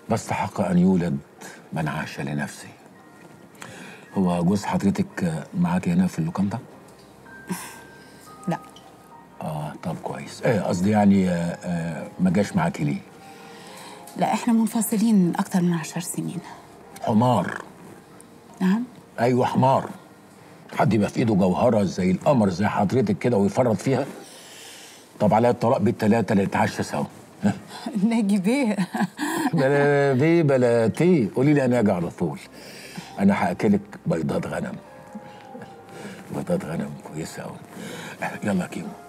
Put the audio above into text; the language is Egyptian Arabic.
بستحق ان يولد من عاش لنفسه هو جوز حضرتك معاك هنا في اللوكاندا لا اه طب كويس ايه قصدي يعني آه آه ما جاش معاكي ليه لا احنا منفصلين اكتر من عشر سنين حمار نعم ايوه حمار حد يبقى في ايده جوهره زي القمر زي حضرتك كده ويفرط فيها طب عليا الطلاق بالثلاثه اللي نتعشى سوا ها؟ ناجي بيه بلا بيه بلا تي قولي لي انا اجي على طول انا هاكلك بيضات غنم بيضات غنم كويسه قوي يلا يا كيمو